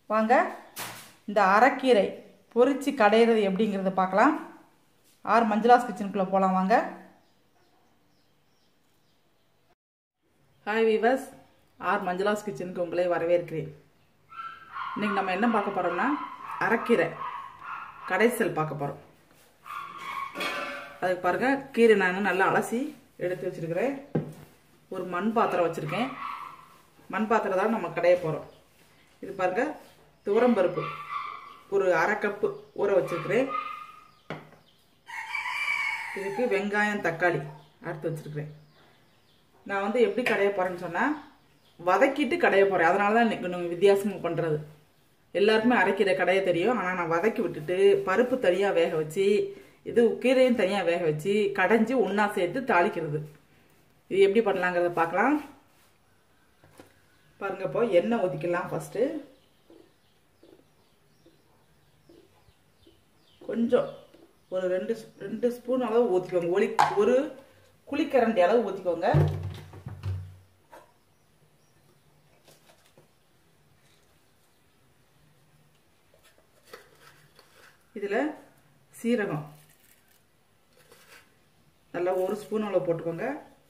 வாங்க இந்த அரைக்கீரை பொரிச்சு கடையிறது எப்படிங்கிறத பார்க்கலாம் ஆர் மஞ்சளாஸ் கிச்சனுக்குள்ளே போகலாம் வாங்க ஹாய் வீவர்ஸ் ஆர் மஞ்சளாஸ் கிச்சனுக்கு உங்களை வரவேற்கிறேன் இன்னைக்கு நம்ம என்ன பார்க்க போகிறோம்னா அரைக்கீரை கடைசல் பார்க்க போகிறோம் அதுக்கு பாருங்க கீரை நான் நல்லா அலசி எடுத்து வச்சிருக்கிறேன் ஒரு மண் பாத்திரம் வச்சுருக்கேன் மண் பாத்திரம் தான் நம்ம கடைய போகிறோம் இது பாருங்க துவரம்பருப்பு ஒரு அரை கப்பு ஊற வச்சிருக்கிறேன் இதுக்கு வெங்காயம் தக்காளி அறுத்து வச்சிருக்கிறேன் நான் வந்து எப்படி கடைய போகிறேன்னு சொன்னால் வதக்கிட்டு கடைய போகிறேன் அதனால தான் இன்னைக்கு வித்தியாசமாக பண்ணுறது எல்லாருக்குமே அரைக்கிற கடைய தெரியும் ஆனால் நான் வதக்கி விட்டுட்டு பருப்பு தனியாக வேக வச்சு இது கீரையும் தனியாக வேக வச்சு கடைஞ்சி ஒன்றா சேர்த்து தாளிக்கிறது இது எப்படி பண்ணலாங்கிறத பார்க்கலாம் பாருங்க இப்போ எண்ணெய் ஊற்றிக்கலாம் ஃபஸ்ட்டு கொஞ்சம் ஒரு ரெண்டு ரெண்டு ஸ்பூன் அளவு ஊற்றிக்கோங்க ஒலி ஒரு குழிக்கரண்டி அளவு ஊற்றிக்கோங்க இதில் சீரகம் நல்லா ஒரு ஸ்பூன் அளவு போட்டுக்கோங்க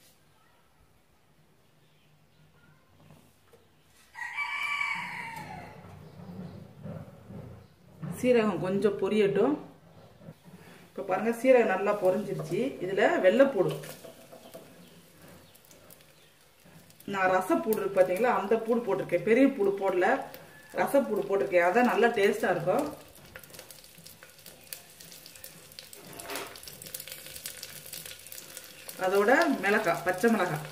சீரகம் கொஞ்சம் பொரியட்டும் இப்போ பாருங்க சீரகம் நல்லா பொரிஞ்சிருச்சு இதில் வெள்ளைப்பூடு நான் ரசப்பூடு இருக்கு பார்த்தீங்களா அந்த பூடு போட்டிருக்கேன் பெரிய பூடு போடல ரசப்பூடு போட்டிருக்கேன் அதான் நல்லா டேஸ்டாக இருக்கும் அதோட மிளகாய் பச்சை மிளகாய்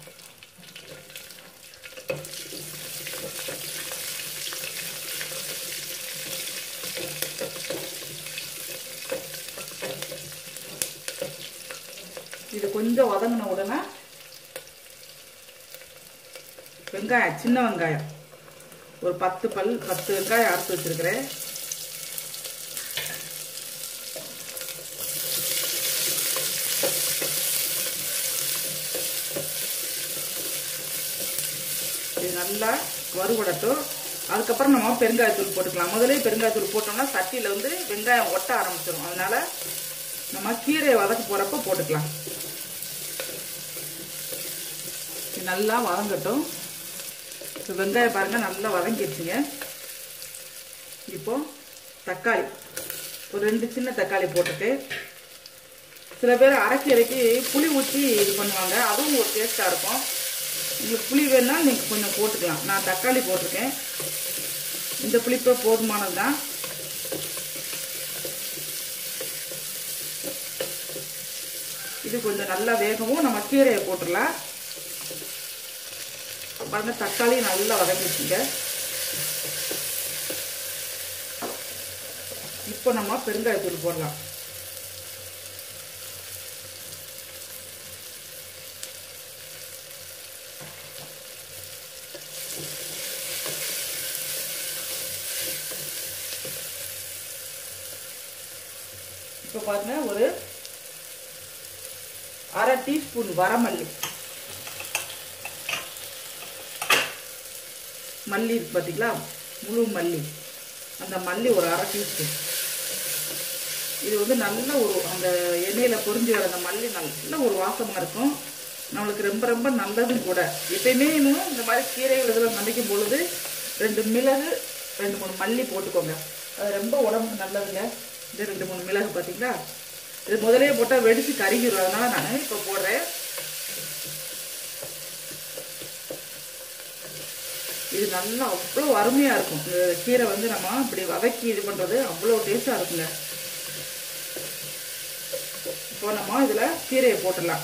இது கொஞ்சம் வதங்கின உடனே வெங்காயம் சின்ன வெங்காயம் ஒரு பத்து பல் பத்து வெங்காயம் அறுத்து வச்சிருக்கிறேன் இது நல்லா வறுபடட்டும் அதுக்கப்புறம் நம்ம பெருங்காயத்தூள் போட்டுக்கலாம் முதலே பெருங்காயத்தூள் போட்டோம்னா சட்டியில் வந்து வெங்காயம் ஒட்ட ஆரம்பிச்சிடும் அதனால நம்ம கீரையை வதக்க போகிறப்ப போட்டுக்கலாம் இது நல்லா வதங்கட்டும் இப்போ வெங்காயம் பாருங்கள் நல்லா வதங்கிடுச்சுங்க இப்போ தக்காளி ஒரு ரெண்டு சின்ன தக்காளி போட்டுட்டு சில பேர் அரைக்கீரைக்கு புளி ஊற்றி இது பண்ணுவாங்க அதுவும் ஒரு டேஸ்ட்டாக இருக்கும் உங்களுக்கு புளி வேணுன்னா நீங்கள் கொஞ்சம் போட்டுக்கலாம் நான் தக்காளி போட்டிருக்கேன் இந்த புளிப்பே போதுமானது தான் இது கொஞ்சம் நல்லா வேகவும் நம்ம கீரையை போட்டுடலாம் பாருங்க தக்காளி நல்லா வதங்கிச்சுங்க இப்போ நம்ம பெருங்காயத்தூள் போடலாம் இப்போ பாருங்க ஒரு அரை டீஸ்பூன் வரமல்லி மல்லி இருக்கு பார்த்தீங்களா முழு மல்லி அந்த மல்லி ஒரு அரை டீஸ்பூன் இது வந்து நல்ல ஒரு அந்த எண்ணெயில் பொரிஞ்சு வர அந்த மல்லி நல்ல ஒரு வாசமாக இருக்கும் நம்மளுக்கு ரொம்ப ரொம்ப நல்லதும் கூட எப்பயுமே இன்னும் இந்த மாதிரி கீரைகள் இதில் சமைக்கும் பொழுது ரெண்டு மிளகு ரெண்டு மூணு மல்லி போட்டுக்கோங்க அது ரொம்ப உடம்புக்கு நல்லதுங்க இது ரெண்டு மூணு மிளகு பார்த்தீங்களா இது முதலே போட்டால் வெடிச்சு கருகிடும் அதனால நான் இப்போ போடுறேன் இது நல்லா அவ்வளோ அருமையாக இருக்கும் இந்த கீரை வந்து நம்ம இப்படி வதக்கி இது பண்ணுறது அவ்வளோ டேஸ்ட்டாக இருக்குங்க இப்போ நம்ம இதில் கீரையை போட்டுடலாம்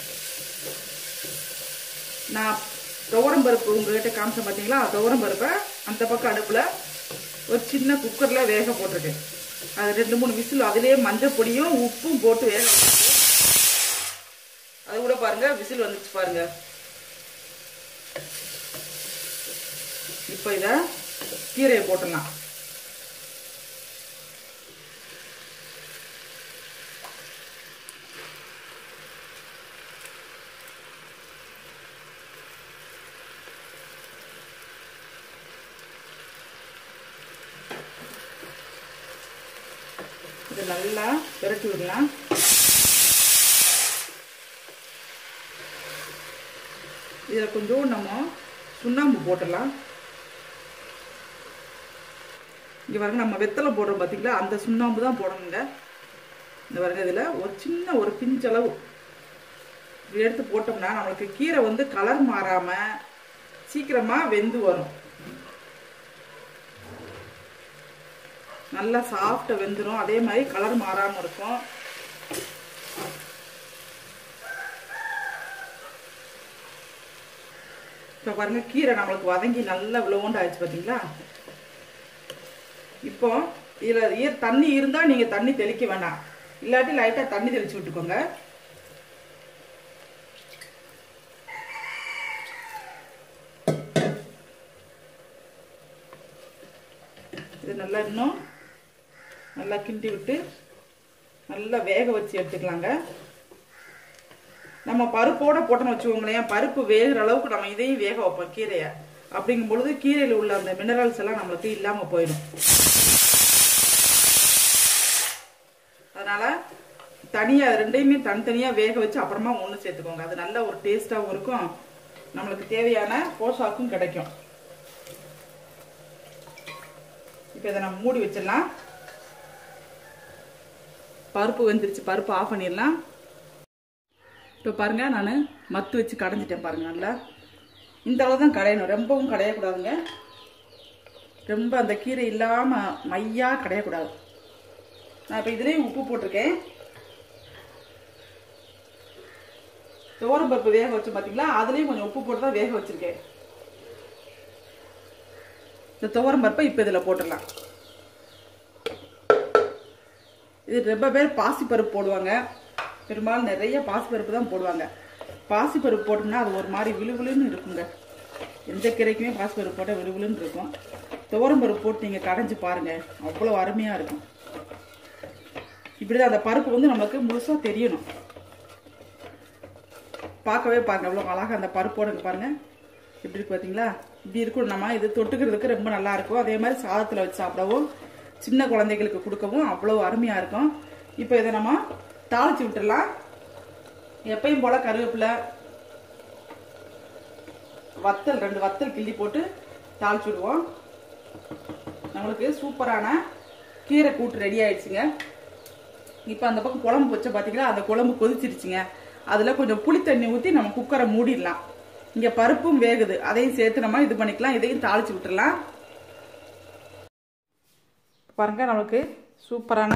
நான் துவரம் பருப்பு உங்ககிட்ட காமிச்சேன் பார்த்தீங்களா துவரம் பருப்பை அந்த பக்கம் அடுப்பில் ஒரு சின்ன குக்கரில் வேக போட்டிருக்கேன் அது ரெண்டு மூணு விசில் அதுலேயே மஞ்சள் பொடியும் உப்பும் போட்டு வேக வச்சிருக்கேன் அது கூட பாருங்க விசில் வந்துச்சு பாருங்க இப்போ இதை கீரையை போட்டுடலாம் இது நல்லா விரட்டி விடலாம் இதில் கொஞ்சம் நம்ம சுண்ணாம்பு போட்டுடலாம் இங்கே பாருங்க நம்ம வெத்தலை போடுறோம் பார்த்தீங்களா அந்த சுண்ணாம்பு தான் போடணுங்க இந்த பாருங்க இதில் ஒரு சின்ன ஒரு பிஞ்சளவு இப்படி எடுத்து போட்டோம்னா நம்மளுக்கு கீரை வந்து கலர் மாறாமல் சீக்கிரமாக வெந்து வரும் நல்லா சாஃப்டாக வெந்துடும் அதே மாதிரி கலர் மாறாமல் இருக்கும் இப்போ பாருங்க கீரை நம்மளுக்கு வதங்கி நல்லா விளவுண்டு ஆயிடுச்சு பார்த்தீங்களா இப்போ இதில் ஈர் தண்ணி இருந்தால் நீங்கள் தண்ணி தெளிக்க வேண்டாம் இல்லாட்டி லைட்டாக தண்ணி தெளிச்சு விட்டுக்கோங்க இது நல்லா இன்னும் நல்லா கிண்டி விட்டு நல்லா வேக வச்சு எடுத்துக்கலாங்க நம்ம பருப்போட போட்டோம்னு வச்சுக்கோங்களேன் பருப்பு வேகிற அளவுக்கு நம்ம இதையும் வேக வைப்போம் கீரையை அப்படிங்கும் பொழுது கீரையில் உள்ள அந்த மினரல்ஸ் எல்லாம் நம்மளுக்கு இல்லாமல் போயிடும் அதனால தனியாக ரெண்டையுமே தனித்தனியாக வேக வச்சு அப்புறமா ஒன்று சேர்த்துக்கோங்க அது நல்ல ஒரு டேஸ்டாகவும் இருக்கும் நம்மளுக்கு தேவையான போஷாக்கும் கிடைக்கும் இப்போ இதை நம்ம மூடி வச்சிடலாம் பருப்பு வெந்துருச்சு பருப்பு ஆஃப் பண்ணிடலாம் இப்போ பாருங்க நான் மத்து வச்சு கடைஞ்சிட்டேன் பாருங்க நல்லா இந்த அளவு தான் கடையணும் ரொம்பவும் கடையக்கூடாதுங்க ரொம்ப அந்த கீரை இல்லாமல் மையா கடையக்கூடாது நான் இப்போ இதுலேயும் உப்பு போட்டிருக்கேன் துவரம் பருப்பு வேக வச்சு பார்த்தீங்களா அதுலேயும் கொஞ்சம் உப்பு போட்டு தான் வேக வச்சுருக்கேன் இந்த துவரம் பருப்பை இப்போ இதில் போட்டுடலாம் இது ரொம்ப பேர் பாசிப்பருப்பு போடுவாங்க பெரும்பாலும் நிறைய பாசிப்பருப்பு தான் போடுவாங்க பாசிப்பருப்பு போட்டோம்னா அது ஒரு மாதிரி விழுவிழுன்னு இருக்குங்க எந்த கீரைக்குமே பாசிப்பருப்பு போட்டால் விழுவிழுன்னு இருக்கும் துவரம் பருப்பு போட்டு நீங்கள் கடைஞ்சி பாருங்கள் அவ்வளோ அருமையாக இருக்கும் இப்படி தான் அந்த பருப்பு வந்து நமக்கு முழுசாக தெரியணும் பார்க்கவே பாருங்க அவ்வளோ அழகாக அந்த பருப்போட பாருங்கள் எப்படி இருக்கு பார்த்தீங்களா இப்படி இருக்கும் நம்ம இது தொட்டுக்கிறதுக்கு ரொம்ப நல்லா இருக்கும் அதே மாதிரி சாதத்தில் வச்சு சாப்பிடவும் சின்ன குழந்தைகளுக்கு கொடுக்கவும் அவ்வளோ அருமையாக இருக்கும் இப்போ இதை நம்ம தாளிச்சு விட்டுடலாம் எப்பயும் போல் கருவேப்பிலை வத்தல் ரெண்டு வத்தல் கிள்ளி போட்டு தாளிச்சு விடுவோம் நம்மளுக்கு சூப்பரான கீரை கூட்டு ரெடி ஆயிடுச்சுங்க இப்போ அந்த பக்கம் குழம்பு வச்ச பார்த்தீங்களா அந்த குழம்பு கொதிச்சிருச்சுங்க அதில் கொஞ்சம் புளி தண்ணி ஊற்றி நம்ம குக்கரை மூடிடலாம் இங்கே பருப்பும் வேகுது அதையும் சேர்த்து நம்ம இது பண்ணிக்கலாம் இதையும் தாளிச்சு விட்டுடலாம் பாருங்க நமக்கு சூப்பரான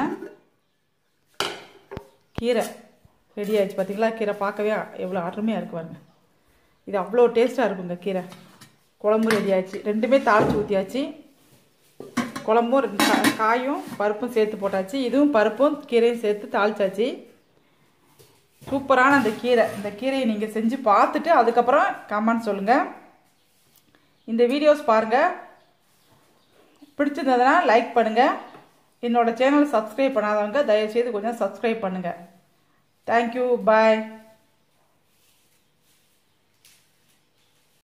கீரை ரெடி ஆயிடுச்சு பார்த்தீங்களா கீரை பார்க்கவே எவ்வளோ அருமையாக இருக்கு பாருங்க இது அவ்வளோ டேஸ்ட்டாக இருக்குங்க கீரை குழம்பு ரெடி ஆயிடுச்சு ரெண்டுமே தாளிச்சு ஊற்றியாச்சு குழம்பும் ரெண்டு கா- காயும் பருப்பும் சேர்த்து போட்டாச்சு இதுவும் பருப்பும் கீரையும் சேர்த்து தாளிச்சாச்சு சூப்பரான அந்த கீரை இந்த கீரையை நீங்கள் செஞ்சு பார்த்துட்டு அதுக்கப்புறம் கமெண்ட் சொல்லுங்கள் இந்த வீடியோஸ் பாருங்கள் பிடிச்சிருந்ததுன்னா லைக் பண்ணுங்கள் என்னோட சேனல் சப்ஸ்கிரைப் பண்ணாதவங்க தயவுசெய்து கொஞ்சம் சப்ஸ்கிரைப் பண்ணுங்கள் தேங்க்யூ பாய்